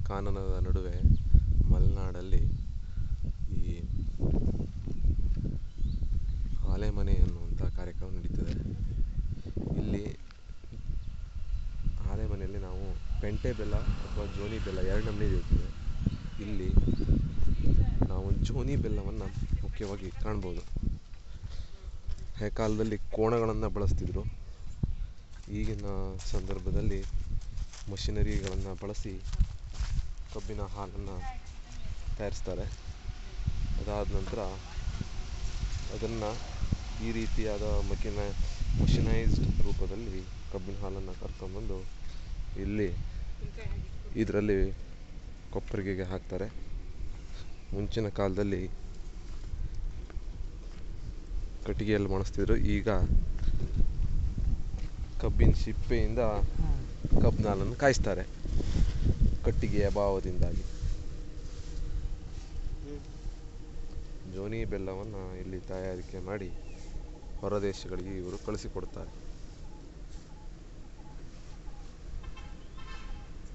ಕಾನನದ ನಡುವೆ ಮಲೆನಾಡಲ್ಲಿ ಈ ಆಲೆಮನೆ ಅನ್ನುವಂಥ ಕಾರ್ಯಕ್ರಮ ನಡೀತದೆ ಇಲ್ಲಿ ಆಲೆಮನೆಯಲ್ಲಿ ನಾವು ಪೆಂಟೆ ಬೆಲ್ಲ ಅಥವಾ ಜೋನಿ ಬೆಲ್ಲ ಎರಡು ನಮೂನೆ ಇರ್ತದೆ ಇಲ್ಲಿ ನಾವು ಜೋನಿ ಬೆಲ್ಲವನ್ನು ಮುಖ್ಯವಾಗಿ ಕಾಣ್ಬೋದು ಹಳೆ ಕಾಲದಲ್ಲಿ ಕೋಣಗಳನ್ನು ಬಳಸ್ತಿದ್ರು ಈಗಿನ ಸಂದರ್ಭದಲ್ಲಿ ಮಷಿನರಿಗಳನ್ನು ಬಳಸಿ ಕಬ್ಬಿನ ಹಾಲನ್ನು ತಯಾರಿಸ್ತಾರೆ ಅದಾದ ನಂತರ ಅದನ್ನು ಈ ರೀತಿಯಾದ ಮಕಿನ ಮಷಿನೈಸ್ಡ್ ರೂಪದಲ್ಲಿ ಕಬ್ಬಿನ ಹಾಲನ್ನು ಕರ್ಕೊಂಬಂದು ಇಲ್ಲಿ ಇದರಲ್ಲಿ ಕೊಪ್ಪರಿಗೆಗೆ ಹಾಕ್ತಾರೆ ಮುಂಚಿನ ಕಾಲದಲ್ಲಿ ಕಟ್ಟಿಗೆಯಲ್ಲಿ ಮಾಡಿಸ್ತಿದ್ರು ಈಗ ಕಬ್ಬಿನ ಸಿಪ್ಪೆಯಿಂದ ಕಬ್ಬಿನ ಹಾಲನ್ನು ಕಾಯಿಸ್ತಾರೆ ಕಟ್ಟಿಗೆಯ ಅಭಾವದಿಂದಾಗಿ ಜೋನಿ ಬೆಲ್ಲವನ್ನು ಇಲ್ಲಿ ತಯಾರಿಕೆ ಮಾಡಿ ಹೊರದೇಶಗಳಿಗೆ ಇವರು ಕಳಿಸಿಕೊಡ್ತಾರೆ